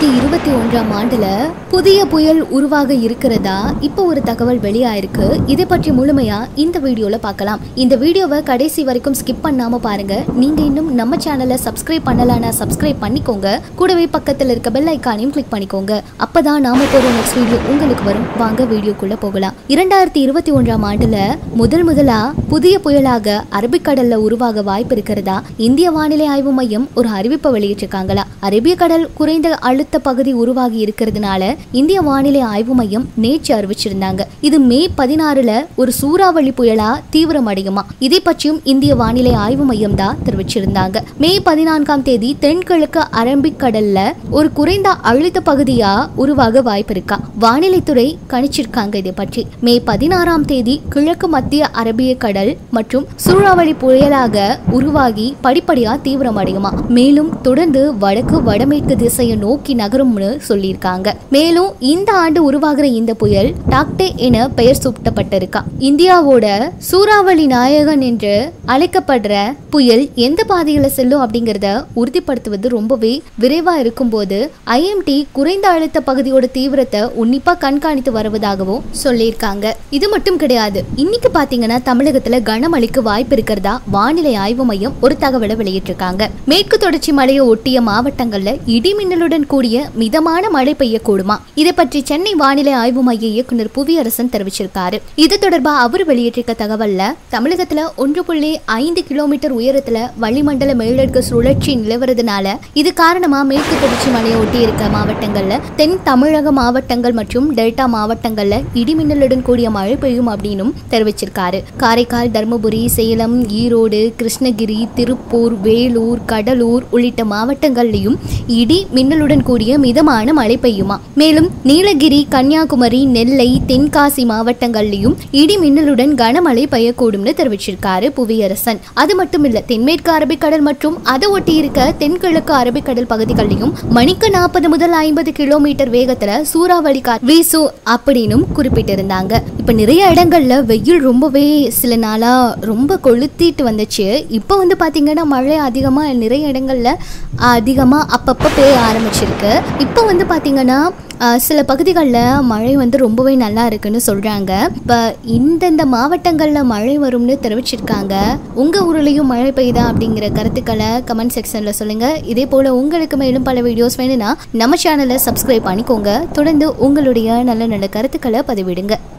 இரண்டாயிரத்தி இருபத்தி ஒன்றாம் ஆண்டுல புதிய புயல் உருவாக இருக்கிறதா இப்போ ஒரு தகவல் வெளியாயிருக்கு இதை பற்றி முழுமையா இந்த வீடியோல பார்க்கலாம் இந்த வீடியோவை கடைசி வரைக்கும் ஸ்கிப் பண்ணாம பாருங்க நீங்க இன்னும் நம்ம சேனலை சப்ஸ்கிரைப் பண்ணலாம்னா சப்ஸ்கிரைப் பண்ணிக்கோங்க கூடவே பக்கத்துல இருக்க பெல் ஐக்கானையும் கிளிக் பண்ணிக்கோங்க அப்பதான் நாம போற நெக்ஸ்ட் வீடியோ உங்களுக்கு வரும் வாங்க வீடியோக்குள்ள போகலாம் இரண்டாயிரத்தி இருபத்தி ஒன்றாம் ஆண்டுல முதல் முதலா புதிய புயலாக அரபிக்கடல்ல உருவாக வாய்ப்பு இருக்கிறதா இந்திய வானிலை ஆய்வு மையம் ஒரு அறிவிப்பை வெளியிட்டிருக்காங்களா அரேபிய கடல் குறைந்த அழுத்த பகுதி உருவாகி இருக்கிறதுனால இந்திய வானிலை ஆய்வு மையம் நேற்று அறிவிச்சிருந்தாங்க இது மே பதினாறுல ஒரு சூறாவளி புயலா தீவிரமடையுமா இதை பற்றியும் இந்திய வானிலை ஆய்வு மையம் தான் தெரிவிச்சிருந்தாங்க மே பதினான்காம் தேதி தென்கிழக்கு அரபிக் கடல்ல ஒரு குறைந்த அழுத்த பகுதியா உருவாக வாய்ப்பு இருக்கா வானிலைத்துறை கணிச்சிருக்காங்க இதை பற்றி மே பதினாறாம் தேதி கிழக்கு மத்திய அரபிய கடல் மற்றும் சூறாவளி புயலாக உருவாகி படிப்படியா தீவிரமடையுமா மேலும் தொடர்ந்து வடக்கு வடமேற்கு திசையை நோக்கி நகரும்னு சொல்லியிருக்காங்க மேலும் இந்த ஆண்டு உருவாகிற இந்த புயல் டாக்டே என பெயர் சூட்டப்பட்டிருக்கா இந்தியாவோட சூறாவளி நாயகன் என்று அழைக்கப்படுற புயல் எந்த பாதையில செல்லும் அப்படிங்கறத உறுதிப்படுத்துவது ரொம்பவே விரைவா இருக்கும்போது ஐஎம்டி குறைந்த அழுத்த பகுதியோட தீவிரத்தை உன்னிப்பா கண்காணித்து வருவதாகவும் சொல்லியிருக்காங்க இது மட்டும் கிடையாது இன்னைக்கு பாத்தீங்கன்னா தமிழகத்துல கனமழைக்கு வாய்ப்பு இருக்கிறதா வானிலை ஆய்வு மையம் ஒரு தகவலை வெளியிட்டிருக்காங்க மேற்கு தொடர்ச்சி மலையை ஒட்டிய மாவட்டங்கள்ல இடி மின்னலுடன் கூடிய மிதமான மழை பெய்யக்கூடுமா இதை பற்றி சென்னை வானிலை ஆய்வு மைய இயக்குனர் புவியரசன் தெரிவிச்சிருக்காரு இது தொடர்பா அவர் வெளியிட்டிருக்க தகவல்ல தமிழகத்துல ஒன்று புள்ளி ஐந்து கிலோமீட்டர் உயரத்துல வளிமண்டல மேலடுக்கு சுழற்சி நிலவுறதுனால இது காரணமா மேற்கு தொடர்ச்சி மலையை ஒட்டி இருக்க மாவட்டங்கள்ல தென் தமிழக மாவட்டங்கள் மற்றும் டெல்டா மாவட்டங்கள்ல இடிமின்னலுடன் கூடிய மழை பெய்யும் அப்படின்னும் தெரிவிச்சிருக்காரு காரைக்கால் தருமபுரி சேலம் ஈரோடு கிருஷ்ணகிரி திருப்பூர் வேலூர் கடலூர் உள்ளிட்ட மாவட்டங்கள்லயும் இடி மின்னலுடன் கூடிய மிதமான மழை பெய்யுமா மேலும் நீலகிரி கன்னியாகுமரி நெல்லை தென்காசி மாவட்டங்கள்லயும் இடி மின்னலுடன் கனமழை பெய்யக்கூடும்னு தெரிவிச்சிருக்காரு புவியரசன் அது மட்டும் இல்ல தென்மேற்கு அரபிக்கடல் மற்றும் அதை ஒட்டி இருக்க தென்கிழக்கு அரபிக்கடல் பகுதிகளிலும் மணிக்கு நாற்பது முதல் ஐம்பது கிலோமீட்டர் வேகத்துல சூறாவளி காற்று வீசும் அப்படின்னும் குறிப்பிட்டிருந்தாங்க இப்ப நிறைய இடங்கள்ல வெயில் ரொம்பவே சில நாளா ரொம்ப கொளுத்திட்டு வந்துச்சு இப்போ வந்து பாத்தீங்கன்னா மழை அதிகமா நிறைய இடங்கள்ல அதிகமா அப்பப்போ பெய்ய ஆரம்பிச்சிருக்கு இப்போ வந்து பாத்தீங்கன்னா ஆஹ், சில பகுதிகளில் மழை வந்து ரொம்பவே நல்லா இருக்குன்னு சொல்கிறாங்க இப்போ இந்தந்த மாவட்டங்களில் மழை வரும்னு தெரிவிச்சிருக்காங்க உங்கள் ஊர்லேயும் மழை பெய்யுதா அப்படிங்கிற கருத்துக்களை கமெண்ட் செக்ஷனில் சொல்லுங்கள் இதே போல் உங்களுக்கு மேலும் பல வீடியோஸ் வேணும்னா நம்ம சேனலை சப்ஸ்கிரைப் பண்ணிக்கோங்க தொடர்ந்து உங்களுடைய நல்ல நல்ல கருத்துக்களை பதிவிடுங்க